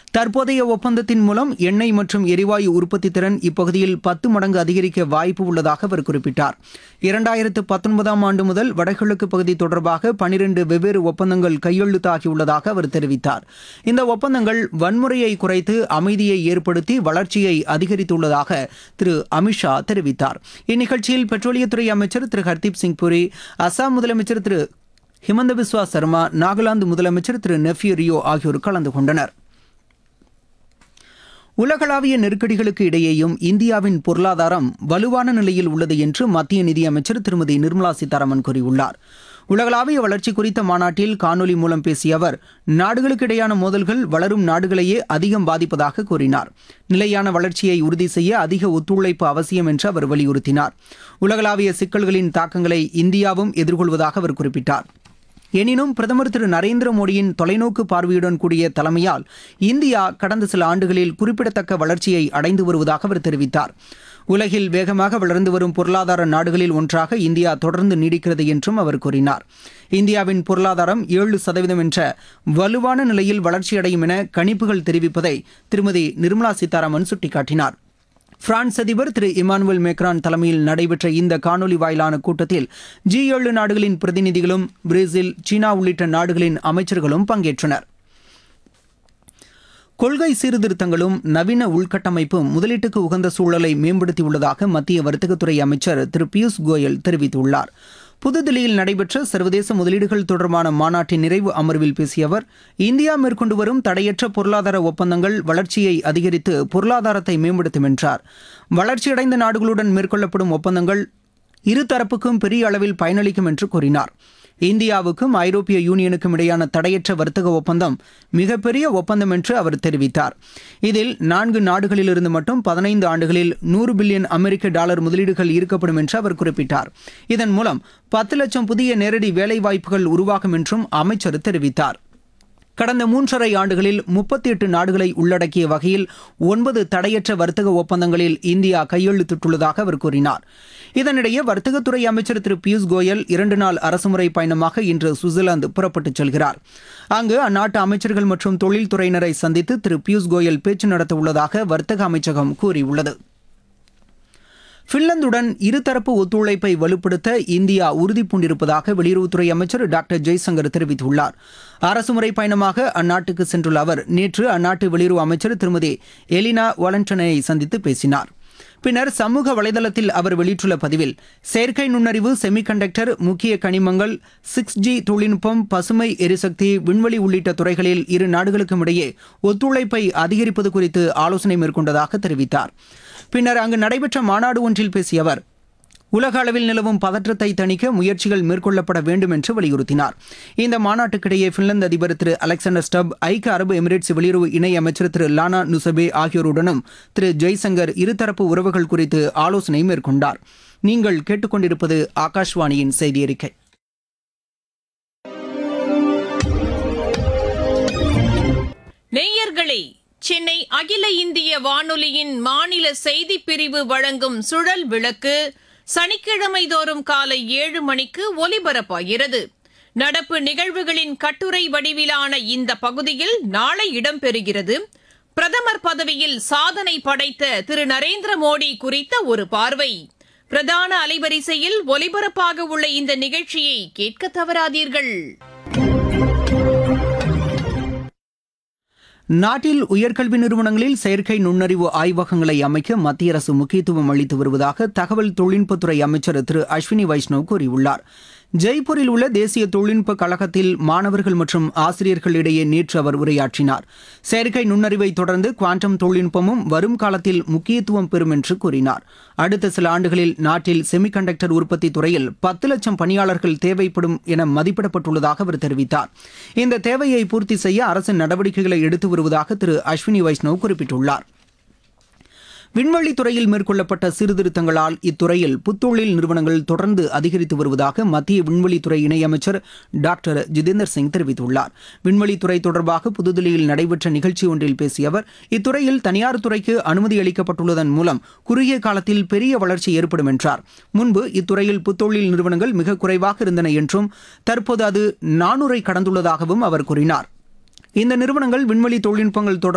தற்போதைய ஒப்பந்தத்தின் மூலம் எண்ணெய் மற்றும் எரிவாயு உற்பத்தி திறன் இப்பகுதியில் பத்து மடங்கு அதிகரிக்க வாய்ப்பு உள்ளதாக அவர் குறிப்பிட்டார் இரண்டாயிரத்து பத்தொன்பதாம் ஆண்டு முதல் வடகிழக்கு பகுதி தொடர்பாக பனிரெண்டு வெவ்வேறு ஒப்பந்தங்கள் கையெழுத்தாகியுள்ளதாக அவர் தெரிவித்தார் இந்த ஒப்பந்தங்கள் வன்முறையை குறைத்து அமைதியை ஏற்படுத்தி வளர்ச்சியை அதிகரித்துள்ளதாக திரு அமித்ஷா தெரிவித்தார் இந்நிகழ்ச்சியில் பெட்ரோலியத்துறை அமைச்சர் திரு ஹர்தீப் சிங் புரி அசாம் முதலமைச்சர் திரு ஹிமந்த பிஸ்வா சர்மா நாகாலாந்து முதலமைச்சர் திரு நெஃப்யூ ரியோ ஆகியோர் கலந்து கொண்டனர் உலகளாவிய நெருக்கடிகளுக்கு இடையேயும் இந்தியாவின் பொருளாதாரம் வலுவான நிலையில் உள்ளது என்று மத்திய நிதியமைச்சர் திருமதி நிர்மலா சீதாராமன் கூறியுள்ளார் உலகளாவிய வளர்ச்சி குறித்த மாநாட்டில் காணொலி மூலம் பேசிய அவர் நாடுகளுக்கு இடையான மோதல்கள் வளரும் நாடுகளையே அதிகம் பாதிப்பதாக கூறினார் நிலையான வளர்ச்சியை உறுதி செய்ய அதிக ஒத்துழைப்பு அவசியம் என்று அவர் வலியுறுத்தினார் உலகளாவிய சிக்கல்களின் தாக்கங்களை இந்தியாவும் எதிர்கொள்வதாக அவர் குறிப்பிட்டார் எனினும் பிரதமர் திரு நரேந்திர மோடியின் தொலைநோக்கு பார்வையுடன் கூடிய தலைமையால் இந்தியா கடந்த சில ஆண்டுகளில் குறிப்பிடத்தக்க வளர்ச்சியை அடைந்து வருவதாக அவர் தெரிவித்தார் உலகில் வேகமாக வளர்ந்து வரும் பொருளாதார நாடுகளில் ஒன்றாக இந்தியா தொடர்ந்து நீடிக்கிறது என்றும் அவர் கூறினார் இந்தியாவின் பொருளாதாரம் ஏழு சதவீதம் என்ற வலுவான நிலையில் வளர்ச்சியடையும் என கணிப்புகள் தெரிவிப்பதை திருமதி நிர்மலா சீதாராமன் சுட்டிக்காட்டினார் பிரான்ஸ் அதிபர் திரு இமானுவேல் மேக்ரான் தலைமையில் நடைபெற்ற இந்த காணொலி வாயிலான கூட்டத்தில் ஜி ஏழு நாடுகளின் பிரதிநிதிகளும் பிரேசில் சீனா உள்ளிட்ட நாடுகளின் அமைச்சர்களும் பங்கேற்றனர் கொள்கை சீர்திருத்தங்களும் நவீன உள்கட்டமைப்பும் முதலீட்டுக்கு உகந்த சூழலை மேம்படுத்தியுள்ளதாக மத்திய வர்த்தகத்துறை அமைச்சர் திரு பியூஷ் கோயல் தெரிவித்துள்ளார் புதுதில்லியில் நடைபெற்ற சர்வதேச முதலீடுகள் தொடர்பான மாநாட்டின் நிறைவு அமர்வில் பேசிய அவர் இந்தியா மேற்கொண்டு வரும் தடையற்ற பொருளாதார ஒப்பந்தங்கள் வளர்ச்சியை அதிகரித்து பொருளாதாரத்தை மேம்படுத்தும் என்றார் வளர்ச்சியடைந்த நாடுகளுடன் மேற்கொள்ளப்படும் ஒப்பந்தங்கள் இருதரப்புக்கும் பெரிய அளவில் பயனளிக்கும் என்று கூறினார் இந்தியாவுக்கும் ஐரோப்பிய யூனியனுக்கும் இடையான தடையற்ற வர்த்தக ஒப்பந்தம் மிகப்பெரிய ஒப்பந்தம் என்று அவர் தெரிவித்தார் இதில் நான்கு நாடுகளிலிருந்து மட்டும் பதினைந்து ஆண்டுகளில் நூறு பில்லியன் அமெரிக்க டாலர் முதலீடுகள் ஈர்க்கப்படும் என்று அவர் குறிப்பிட்டார் இதன் மூலம் பத்து லட்சம் புதிய நேரடி வேலைவாய்ப்புகள் உருவாகும் என்றும் அமைச்சர் தெரிவித்தார் கடந்த மூன்றரை ஆண்டுகளில் முப்பத்தி எட்டு நாடுகளை உள்ளடக்கிய வகையில் ஒன்பது தடையற்ற வர்த்தக ஒப்பந்தங்களில் இந்தியா கையெழுத்திட்டுள்ளதாக அவர் கூறினார் இதனிடையே வர்த்தகத்துறை அமைச்சர் திரு பியூஷ் கோயல் இரண்டு நாள் அரசுமுறை பயணமாக இன்று சுவிட்சர்லாந்து புறப்பட்டுச் செல்கிறார் அங்கு அந்நாட்டு அமைச்சர்கள் மற்றும் தொழில்துறையினரை சந்தித்து திரு பியூஷ் கோயல் பேச்சு நடத்த உள்ளதாக வர்த்தக அமைச்சகம் கூறியுள்ளது பின்லாந்துடன் இருதரப்பு ஒத்துழைப்பை வலுப்படுத்த இந்தியா உறுதி பூண்டிருப்பதாக வெளியுறவுத்துறை அமைச்சர் டாக்டர் ஜெய்சங்கர் தெரிவித்துள்ளார் அரசுமுறை பயணமாக அந்நாட்டுக்கு சென்றுள்ள அவர் நேற்று அந்நாட்டு வெளியுறவு அமைச்சர் திருமதி எலினா வாலண்டனை சந்தித்து பேசினார் பின்னர் சமூக வலைதளத்தில் அவர் வெளியிட்டுள்ள பதிவில் செயற்கை நுண்ணறிவு செமிகண்டக்டர் முக்கிய கனிமங்கள் சிக்ஸ் ஜி தொழில்நுட்பம் பசுமை எரிசக்தி விண்வெளி உள்ளிட்ட துறைகளில் இரு நாடுகளுக்கும் இடையே ஒத்துழைப்பை அதிகரிப்பது குறித்து ஆலோசனை மேற்கொண்டதாக தெரிவித்தார் பின்னர் அங்கு நடைபெற்ற மாநாடு ஒன்றில் பேசிய அவர் உலக அளவில் நிலவும் பதற்றத்தை தணிக்க முயற்சிகள் மேற்கொள்ளப்பட வேண்டும் என்று வலியுறுத்தினார் இந்த மாநாட்டுக்கிடையே பின்லாந்து அதிபர் திரு அலெக்சாண்டர் ஸ்டப் ஐக்கிய அரபு எமிரேட்ஸ் வெளியுறவு இணை அமைச்சர் திரு லானா நுசபே ஆகியோருடனும் திரு ஜெய்சங்கர் இருதரப்பு உறவுகள் குறித்து ஆலோசனை மேற்கொண்டார் நீங்கள் கேட்டுக்கொண்டிருப்பது ஆகாஷ்வாணியின் செய்தி அறிக்கை நேயர்களே சென்னை அகில இந்திய வானொலியின் மாநில செய்திப் பிரிவு வழங்கும் சுழல் விளக்கு சனிக்கிழமை தோறும் காலை ஏழு மணிக்கு ஒலிபரப்பாகிறது நடப்பு நிகழ்வுகளின் கட்டுரை வடிவிலான இந்த பகுதியில் நாளை இடம்பெறுகிறது பிரதமர் பதவியில் சாதனை படைத்த திரு நரேந்திர மோடி குறித்த ஒரு பார்வை பிரதான அலைவரிசையில் ஒலிபரப்பாக உள்ள இந்த நிகழ்ச்சியை கேட்க தவறாதீர்கள் நாட்டில் உயர்கல்வி நிறுவனங்களில் செயற்கை நுண்ணறிவு ஆய்வகங்களை அமைக்க மத்திய அரசு முக்கியத்துவம் அளித்து வருவதாக தகவல் தொழில்நுட்பத்துறை அமைச்சர் திரு அஸ்வினி வைஷ்ணவ் கூறியுள்ளார் ஜெய்ப்பூரில் உள்ள தேசிய தொழில்நுட்ப கழகத்தில் மாணவர்கள் மற்றும் ஆசிரியர்களிடையே நேற்று அவர் உரையாற்றினார் செயற்கை நுண்ணறிவை தொடர்ந்து குவாண்டம் தொழில்நுட்பமும் வரும் காலத்தில் முக்கியத்துவம் பெறும் என்று கூறினார் அடுத்த சில ஆண்டுகளில் நாட்டில் செமிகண்டக்டர் உற்பத்தி துறையில் பத்து லட்சம் பணியாளர்கள் தேவைப்படும் என மதிப்பிடப்பட்டுள்ளதாக அவர் தெரிவித்தார் இந்த தேவையை பூர்த்தி செய்ய அரசின் நடவடிக்கைகளை எடுத்து வருவதாக திரு அஸ்வினி வைஷ்ணவ் குறிப்பிட்டுள்ளார் விண்வெளி துறையில் மேற்கொள்ளப்பட்ட சீர்திருத்தங்களால் இத்துறையில் புத்தொழில் நிறுவனங்கள் தொடர்ந்து அதிகரித்து வருவதாக மத்திய விண்வெளித்துறை இணையமைச்சர் டாக்டர் ஜிதேந்தர் சிங் தெரிவித்துள்ளார் விண்வெளித்துறை தொடர்பாக புதுதில்லியில் நடைபெற்ற நிகழ்ச்சி ஒன்றில் பேசிய அவர் இத்துறையில் தனியார் துறைக்கு அனுமதி அளிக்கப்பட்டுள்ளதன் மூலம் குறுகிய காலத்தில் பெரிய வளர்ச்சி ஏற்படும் என்றார் முன்பு இத்துறையில் புத்தொழில் நிறுவனங்கள் மிக குறைவாக இருந்தன என்றும் தற்போது அது நானூறை கடந்துள்ளதாகவும் அவர் கூறினார் இந்த நிறுவனங்கள் விண்வெளி தொழில்நுட்பங்கள் தொடர்பாக